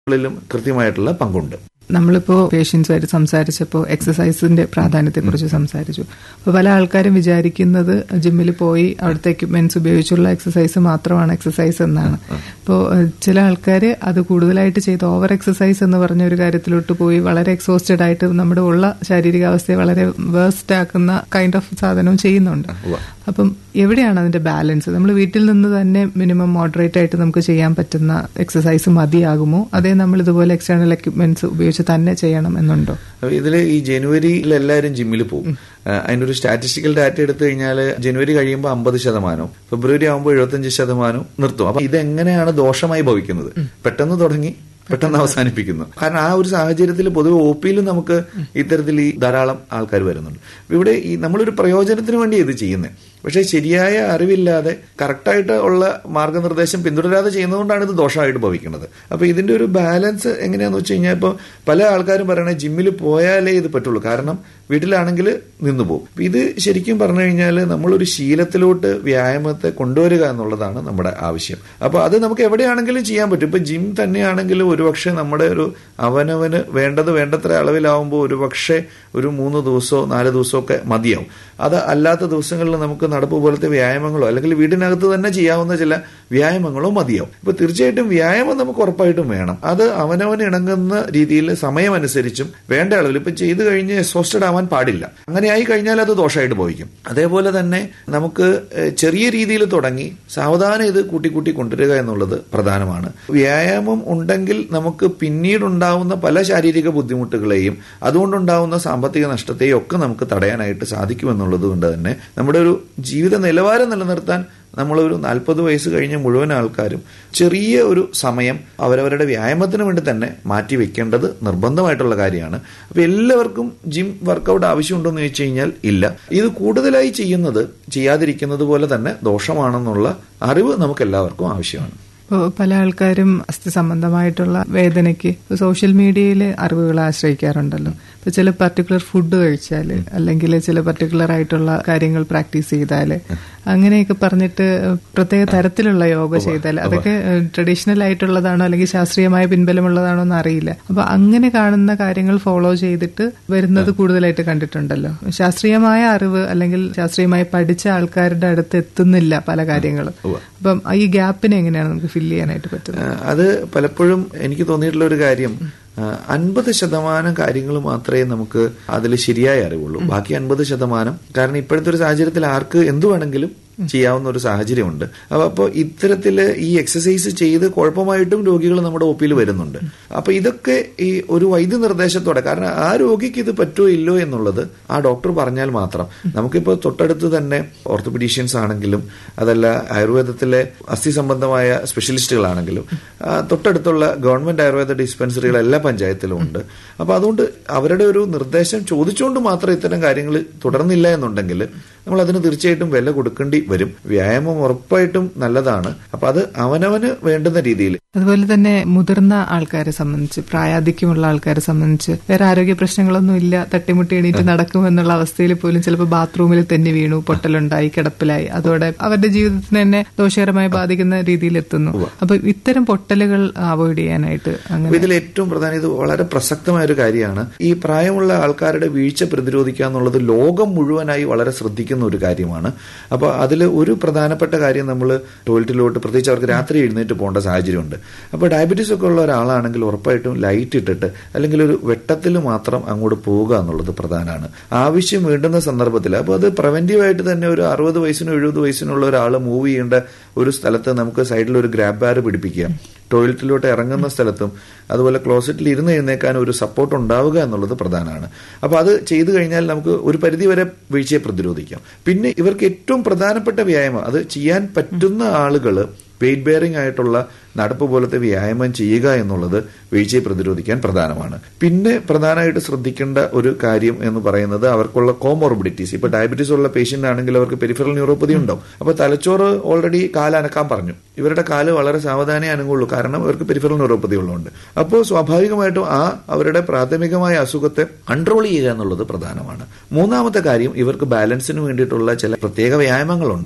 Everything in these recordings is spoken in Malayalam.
ളിലും കൃത്യമായിട്ടുള്ള പങ്കുണ്ട് നമ്മളിപ്പോ പേഷ്യൻസുമായിട്ട് സംസാരിച്ചപ്പോൾ എക്സസൈസിന്റെ പ്രാധാന്യത്തെക്കുറിച്ച് സംസാരിച്ചു അപ്പോൾ പല ആൾക്കാരും വിചാരിക്കുന്നത് ജിമ്മിൽ പോയി അവിടുത്തെ എക്യുപ്മെന്റ്സ് ഉപയോഗിച്ചുള്ള എക്സസൈസ് മാത്രമാണ് എക്സസൈസ് എന്നാണ് അപ്പോൾ ചില ആൾക്കാർ അത് കൂടുതലായിട്ട് ചെയ്ത് ഓവർ എക്സസൈസ് എന്ന് പറഞ്ഞ ഒരു കാര്യത്തിലോട്ട് പോയി വളരെ എക്സോസ്റ്റഡ് ആയിട്ട് നമ്മുടെ ഉള്ള ശാരീരികാവസ്ഥയെ വളരെ വേസ്റ്റ് ആക്കുന്ന കൈൻഡ് ഓഫ് സാധനവും ചെയ്യുന്നുണ്ട് അപ്പം എവിടെയാണ് അതിന്റെ ബാലൻസ് നമ്മൾ വീട്ടിൽ നിന്ന് തന്നെ മിനിമം മോഡറേറ്റ് ആയിട്ട് നമുക്ക് ചെയ്യാൻ പറ്റുന്ന എക്സസൈസ് മതിയാകുമോ അതേ നമ്മൾ ഇതുപോലെ എക്സ്റ്റേണൽ എക്യുപ്മെന്റ്സ് ഉപയോഗിച്ച് തന്നെ ചെയ്യണം എന്നുണ്ടോ ഇതിൽ ഈ ജനുവരിയിൽ എല്ലാവരും ജിമ്മിൽ പോകും അതിന്റെ ഒരു സ്റ്റാറ്റിസ്റ്റിക്കൽ ഡാറ്റ എടുത്തു കഴിഞ്ഞാൽ ജനുവരി കഴിയുമ്പോൾ അമ്പത് ശതമാനവും ഫെബ്രുവരി ആകുമ്പോൾ എഴുപത്തഞ്ച് ശതമാനവും നിർത്തും അപ്പൊ ഇതെങ്ങനെയാണ് ദോഷമായി ഭവിക്കുന്നത് പെട്ടെന്ന് തുടങ്ങി പെട്ടെന്ന് അവസാനിപ്പിക്കുന്നു കാരണം ആ ഒരു സാഹചര്യത്തിൽ പൊതുവെ ഒ പിയിലും നമുക്ക് ഇത്തരത്തിൽ ഈ ധാരാളം ആൾക്കാർ വരുന്നുണ്ട് ഇവിടെ ഈ നമ്മളൊരു പ്രയോജനത്തിന് വേണ്ടി ഇത് ചെയ്യുന്നത് പക്ഷേ ശരിയായ അറിവില്ലാതെ കറക്റ്റായിട്ട് ഉള്ള മാർഗനിർദ്ദേശം പിന്തുടരാതെ ചെയ്യുന്നതുകൊണ്ടാണ് ഇത് ദോഷമായിട്ട് ഭവിക്കുന്നത് അപ്പൊ ഇതിന്റെ ഒരു ബാലൻസ് എങ്ങനെയാന്ന് വെച്ച് കഴിഞ്ഞാൽ ഇപ്പോൾ പല ആൾക്കാരും പറയണേ ജിമ്മിൽ പോയാലേ ഇത് പറ്റുള്ളൂ കാരണം വീട്ടിലാണെങ്കിൽ നിന്നു പോകും ഇത് ശരിക്കും പറഞ്ഞു കഴിഞ്ഞാൽ നമ്മളൊരു ശീലത്തിലോട്ട് വ്യായാമത്തെ കൊണ്ടുവരിക എന്നുള്ളതാണ് നമ്മുടെ ആവശ്യം അപ്പൊ അത് നമുക്ക് എവിടെയാണെങ്കിലും ചെയ്യാൻ പറ്റും ഇപ്പൊ ജിം തന്നെയാണെങ്കിലും ഒരുപക്ഷെ നമ്മുടെ ഒരു അവനവന് വേണ്ടത് വേണ്ടത്ര അളവിലാവുമ്പോൾ ഒരുപക്ഷെ ഒരു മൂന്ന് ദിവസമോ നാല് ദിവസമോ ഒക്കെ മതിയാവും അത് അല്ലാത്ത ദിവസങ്ങളിൽ നമുക്ക് നടപ്പ് പോലത്തെ വ്യായാമങ്ങളോ അല്ലെങ്കിൽ വീടിനകത്ത് തന്നെ ചെയ്യാവുന്ന ചില വ്യായാമങ്ങളോ മതിയാവും ഇപ്പൊ തീർച്ചയായിട്ടും വ്യായാമം നമുക്ക് ഉറപ്പായിട്ടും വേണം അത് അവനവന് ഇണങ്ങുന്ന രീതിയിൽ സമയമനുസരിച്ചും വേണ്ട അളവിൽ ഇപ്പൊ ചെയ്തു കഴിഞ്ഞ് എക്സോസ്റ്റഡ് ആവാൻ പാടില്ല അങ്ങനെ ആയി കഴിഞ്ഞാൽ അത് ദോഷമായിട്ട് ഭവിക്കും അതേപോലെ തന്നെ നമുക്ക് ചെറിയ രീതിയിൽ തുടങ്ങി സാവധാനം ഇത് കൂട്ടിക്കൂട്ടി കൊണ്ടുവരിക എന്നുള്ളത് പ്രധാനമാണ് വ്യായാമം ഉണ്ടെങ്കിൽ നമുക്ക് പിന്നീടുണ്ടാവുന്ന പല ശാരീരിക ബുദ്ധിമുട്ടുകളെയും അതുകൊണ്ടുണ്ടാവുന്ന സാമ്പത്തിക നഷ്ടത്തെയും ഒക്കെ നമുക്ക് തടയാനായിട്ട് സാധിക്കുമെന്നുള്ളത് കൊണ്ട് തന്നെ നമ്മുടെ ഒരു ജീവിത നിലവാരം നിലനിർത്താൻ നമ്മളൊരു നാൽപ്പത് വയസ്സ് കഴിഞ്ഞ മുഴുവൻ ആൾക്കാരും ചെറിയ ഒരു സമയം അവരവരുടെ വ്യായാമത്തിന് വേണ്ടി തന്നെ മാറ്റി വെക്കേണ്ടത് നിർബന്ധമായിട്ടുള്ള കാര്യമാണ് അപ്പൊ എല്ലാവർക്കും ജിം വർക്കൗട്ട് ആവശ്യമുണ്ടോ എന്ന് ചോദിച്ചു കഴിഞ്ഞാൽ ഇല്ല ഇത് കൂടുതലായി ചെയ്യുന്നത് ചെയ്യാതിരിക്കുന്നത് പോലെ തന്നെ ദോഷമാണെന്നുള്ള അറിവ് നമുക്ക് എല്ലാവർക്കും ആവശ്യമാണ് ഇപ്പോൾ പല ആൾക്കാരും അസ്ഥി സംബന്ധമായിട്ടുള്ള വേദനയ്ക്ക് സോഷ്യൽ മീഡിയയിൽ അറിവുകൾ ആശ്രയിക്കാറുണ്ടല്ലോ ഇപ്പൊ ചില പർട്ടിക്കുലർ ഫുഡ് കഴിച്ചാൽ അല്ലെങ്കിൽ ചില പർട്ടിക്കുലർ ആയിട്ടുള്ള കാര്യങ്ങൾ പ്രാക്ടീസ് ചെയ്താൽ അങ്ങനെയൊക്കെ പറഞ്ഞിട്ട് പ്രത്യേക തരത്തിലുള്ള യോഗ ചെയ്താൽ അതൊക്കെ ട്രഡീഷണൽ ആയിട്ടുള്ളതാണോ അല്ലെങ്കിൽ ശാസ്ത്രീയമായ പിൻബലമുള്ളതാണോ എന്ന് അറിയില്ല അപ്പൊ അങ്ങനെ കാണുന്ന കാര്യങ്ങൾ ഫോളോ ചെയ്തിട്ട് വരുന്നത് കൂടുതലായിട്ട് കണ്ടിട്ടുണ്ടല്ലോ ശാസ്ത്രീയമായ അറിവ് അല്ലെങ്കിൽ ശാസ്ത്രീയമായി പഠിച്ച ആൾക്കാരുടെ അടുത്ത് എത്തുന്നില്ല പല കാര്യങ്ങളും അപ്പം ഈ ഗ്യാപ്പിനെ എങ്ങനെയാണ് നമുക്ക് ഫില്ല് ചെയ്യാനായിട്ട് പറ്റുന്നത് അത് പലപ്പോഴും എനിക്ക് തോന്നിയിട്ടുള്ള ഒരു കാര്യം അൻപത് ശതമാനം കാര്യങ്ങൾ മാത്രമേ നമുക്ക് അതിൽ ശരിയായ അറിവുള്ളൂ ബാക്കി അൻപത് ശതമാനം കാരണം ഇപ്പോഴത്തെ ഒരു സാഹചര്യത്തിൽ ആർക്ക് എന്തു വേണമെങ്കിലും ചെയ്യാവുന്ന ഒരു സാഹചര്യമുണ്ട് അപ്പൊ അപ്പോൾ ഇത്തരത്തില് ഈ എക്സസൈസ് ചെയ്ത് കുഴപ്പമായിട്ടും രോഗികൾ നമ്മുടെ ഒ പിയിൽ വരുന്നുണ്ട് അപ്പൊ ഇതൊക്കെ ഈ ഒരു വൈദ്യ നിർദ്ദേശത്തോടെ കാരണം ആ രോഗിക്ക് ഇത് പറ്റുമോ ഇല്ലോ എന്നുള്ളത് ആ ഡോക്ടർ പറഞ്ഞാൽ മാത്രം നമുക്കിപ്പോൾ തൊട്ടടുത്ത് തന്നെ ഓർത്തോപീഡീഷ്യൻസ് ആണെങ്കിലും അതല്ല ആയുർവേദത്തിലെ അസ്ഥി സംബന്ധമായ സ്പെഷ്യലിസ്റ്റുകളാണെങ്കിലും തൊട്ടടുത്തുള്ള ഗവൺമെന്റ് ആയുർവേദ ഡിസ്പെൻസറികൾ എല്ലാ പഞ്ചായത്തിലും ഉണ്ട് അപ്പൊ അതുകൊണ്ട് അവരുടെ ഒരു നിർദ്ദേശം ചോദിച്ചുകൊണ്ട് മാത്രം ഇത്തരം കാര്യങ്ങൾ തുടർന്നില്ല എന്നുണ്ടെങ്കിൽ നമ്മൾ അതിന് തീർച്ചയായിട്ടും വില കൊടുക്കേണ്ടി വരും വ്യായാമം ഉറപ്പായിട്ടും നല്ലതാണ് അപ്പൊ അത് അവനവന് വേണ്ടുന്ന രീതിയിൽ അതുപോലെ തന്നെ മുതിർന്ന ആൾക്കാരെ സംബന്ധിച്ച് പ്രായാധിക്യമുള്ള ആൾക്കാരെ സംബന്ധിച്ച് വേറെ ആരോഗ്യ പ്രശ്നങ്ങളൊന്നും ഇല്ല തട്ടിമുട്ടി എണീറ്റ് നടക്കുമെന്നുള്ള അവസ്ഥയിൽ പോലും ചിലപ്പോൾ ബാത്റൂമിൽ തന്നെ വീണു പൊട്ടലുണ്ടായി കിടപ്പിലായി അതോടെ അവരുടെ ജീവിതത്തിന് തന്നെ ദോഷകരമായി ബാധിക്കുന്ന രീതിയിൽ എത്തുന്നു അപ്പൊ ഇത്തരം പൊട്ടലുകൾ അവോയ്ഡ് ചെയ്യാനായിട്ട് അങ്ങനെ ഇതിൽ ഏറ്റവും പ്രധാനം ഇത് വളരെ പ്രസക്തമായ ഒരു കാര്യമാണ് ഈ പ്രായമുള്ള ആൾക്കാരുടെ വീഴ്ച പ്രതിരോധിക്കുക എന്നുള്ളത് ലോകം മുഴുവനായി വളരെ ശ്രദ്ധിക്കുന്ന ഒരു കാര്യമാണ് അപ്പൊ അതിൽ ഒരു പ്രധാനപ്പെട്ട കാര്യം നമ്മൾ ടോയ്ലറ്റിലോട്ട് പ്രത്യേകിച്ച് അവർക്ക് രാത്രി എഴുന്നേറ്റ് പോകേണ്ട സാഹചര്യമുണ്ട് അപ്പോൾ ഡയബറ്റീസ് ഒക്കെ ഉള്ള ഒരാളാണെങ്കിൽ ഉറപ്പായിട്ടും ലൈറ്റ് ഇട്ടിട്ട് അല്ലെങ്കിൽ ഒരു വെട്ടത്തിൽ മാത്രം അങ്ങോട്ട് പോവുക എന്നുള്ളത് പ്രധാനമാണ് ആവശ്യം വേണ്ടുന്ന സന്ദർഭത്തിൽ അപ്പോൾ അത് പ്രിവെന്റീവായിട്ട് തന്നെ ഒരു അറുപത് വയസ്സിനും എഴുപത് വയസ്സിനുള്ള ഒരാൾ മൂവ് ചെയ്യേണ്ട ഒരു സ്ഥലത്ത് നമുക്ക് സൈഡിൽ ഒരു ഗ്രാബ് ബാർ പിടിപ്പിക്കുക ടോയ്ലറ്റിലോട്ട് ഇറങ്ങുന്ന സ്ഥലത്തും അതുപോലെ ക്ലോസറ്റിൽ ഇരുന്ന് എഴുന്നേക്കാൻ ഒരു സപ്പോർട്ട് ഉണ്ടാവുക എന്നുള്ളത് പ്രധാനമാണ് അപ്പോൾ അത് ചെയ്തു കഴിഞ്ഞാൽ നമുക്ക് ഒരു പരിധിവരെ വീഴ്ചയെ പ്രതിരോധിക്കാം പിന്നെ ഇവർക്ക് ഏറ്റവും പ്രധാനപ്പെട്ട വ്യായാമം അത് ചെയ്യാൻ പറ്റുന്ന ആളുകൾ വെയിറ്റ് ബെയറിംഗ് ആയിട്ടുള്ള നടപ്പ് പോലത്തെ വ്യായാമം ചെയ്യുക എന്നുള്ളത് വീഴ്ചയെ പ്രതിരോധിക്കാൻ പ്രധാനമാണ് പിന്നെ പ്രധാനമായിട്ട് ശ്രദ്ധിക്കേണ്ട ഒരു കാര്യം എന്ന് പറയുന്നത് അവർക്കുള്ള കോമോർബിഡിറ്റീസ് ഇപ്പൊ ഡയബറ്റീസ് ഉള്ള പേഷ്യന്റ് ആണെങ്കിൽ അവർക്ക് പെരിഫറൽ ന്യൂറോപ്പതി ഉണ്ടാവും അപ്പൊ തലച്ചോറ് ഓൾറെഡി കാല് അനക്കാൻ പറഞ്ഞു ഇവരുടെ കാല് വളരെ സാവധാനേ അനങ്ങുള്ളൂ കാരണം അവർക്ക് പെരിഫറൽ ന്യൂറോപ്പതി ഉള്ളതുകൊണ്ട് അപ്പോൾ സ്വാഭാവികമായിട്ടും ആ അവരുടെ പ്രാഥമികമായ അസുഖത്തെ കൺട്രോൾ ചെയ്യുക എന്നുള്ളത് പ്രധാനമാണ് മൂന്നാമത്തെ കാര്യം ഇവർക്ക് ബാലൻസിന് വേണ്ടിയിട്ടുള്ള ചില പ്രത്യേക വ്യായാമങ്ങളുണ്ട്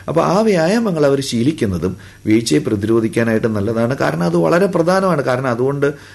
അപ്പൊ ആ വ്യായാമങ്ങൾ അവർ ശീലിക്കുന്നതും വീഴ്ചയെ പ്രതിരോധിക്കാനായിട്ട് നല്ലതാണ് കാരണം അത് വളരെ പ്രധാനമാണ് കാരണം അതുകൊണ്ട്